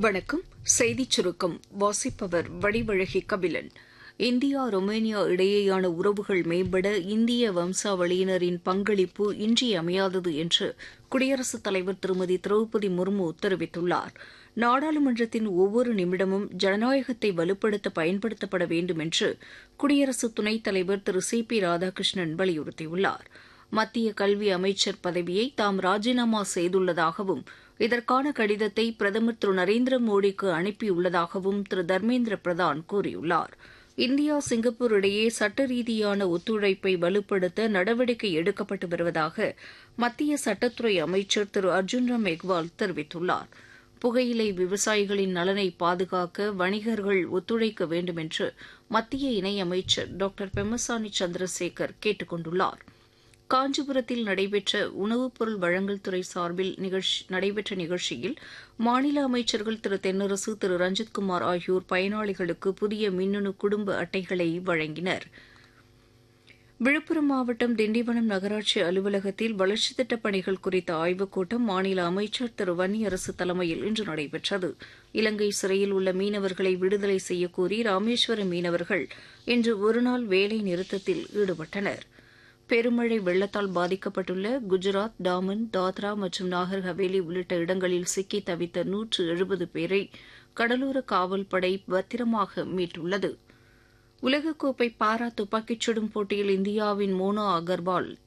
வணக்கம் செய்திச் சுருக்கம் வாசிப்பவர் வடிவழகி கபிலன் இந்தியா ரொமேனியா இடையேயான உறவுகள் மேம்பட இந்திய வம்சாவளியினரின் பங்களிப்பு இன்றியமையாதது என்று குடியரசுத் தலைவர் திருமதி திரௌபதி முர்மு தெரிவித்துள்ளார் நாடாளுமன்றத்தின் ஒவ்வொரு நிமிடமும் ஜனநாயகத்தை வலுப்படுத்த பயன்படுத்தப்பட வேண்டும் என்று குடியரசு துணைத் தலைவர் திரு சி பி ராதாகிருஷ்ணன் வலியுறுத்தியுள்ளார் மத்திய கல்வி அமைச்சர் பதவியை தாம் ராஜினாமா செய்துள்ளதாகவும் இதற்கான கடிதத்தை பிரதமர் திரு நரேந்திர மோடிக்கு அனுப்பியுள்ளதாகவும் திரு தர்மேந்திர பிரதான் கூறியுள்ளார் இந்தியா சிங்கப்பூர் இடையே சட்ட ரீதியான ஒத்துழைப்பை வலுப்படுத்த நடவடிக்கை எடுக்கப்பட்டு வருவதாக மத்திய சட்டத்துறை அமைச்சர் திரு அர்ஜுன் ராம் மெக்வால் தெரிவித்துள்ளார் புகையிலை விவசாயிகளின் நலனை பாதுகாக்க வணிகர்கள் ஒத்துழைக்க வேண்டும் என்று மத்திய இணையமைச்சர் டாக்டர் பெம்மசானி சந்திரசேகர் கேட்டுக் கொண்டுள்ளார் காஞ்சிபுரத்தில் நடைபெற்ற உணவுப் பொருள் வழங்கல் துறை சார்பில் நடைபெற்ற நிகழ்ச்சியில் மாநில அமைச்சர்கள் திரு தென்னரசு திரு ரஞ்சித்குமார் ஆகியோர் பயனாளிகளுக்கு புதிய மின்னணு குடும்ப அட்டைகளை வழங்கினர் விழுப்புரம் மாவட்டம் திண்டிவனம் நகராட்சி அலுவலகத்தில் வளர்ச்சித் திட்டப் பணிகள் குறித்த ஆய்வுக் கூட்டம் மாநில அமைச்சர் திரு வன்னியரசு தலைமையில் இன்று நடைபெற்றது இலங்கை சிறையில் உள்ள மீனவர்களை விடுதலை செய்யக்கோரி ராமேஸ்வர மீனவர்கள் இன்று ஒருநாள் வேலை நிறுத்தத்தில் ஈடுபட்டனர் பெருமழை வெள்ளத்தால் பாதிக்கப்பட்டுள்ள குஜராத் டாமன் தாத்ரா மற்றும் நாகர் ஹவேலி உள்ளிட்ட இடங்களில் சிக்கி தவித்த நூற்று எழுபது பேரை கடலோர காவல்படை பத்திரமாக மீட்டுள்ளது உலகக்கோப்பை பாரா துப்பாக்கிச் சுடும் போட்டியில் இந்தியாவின் மோனா அகர்வால்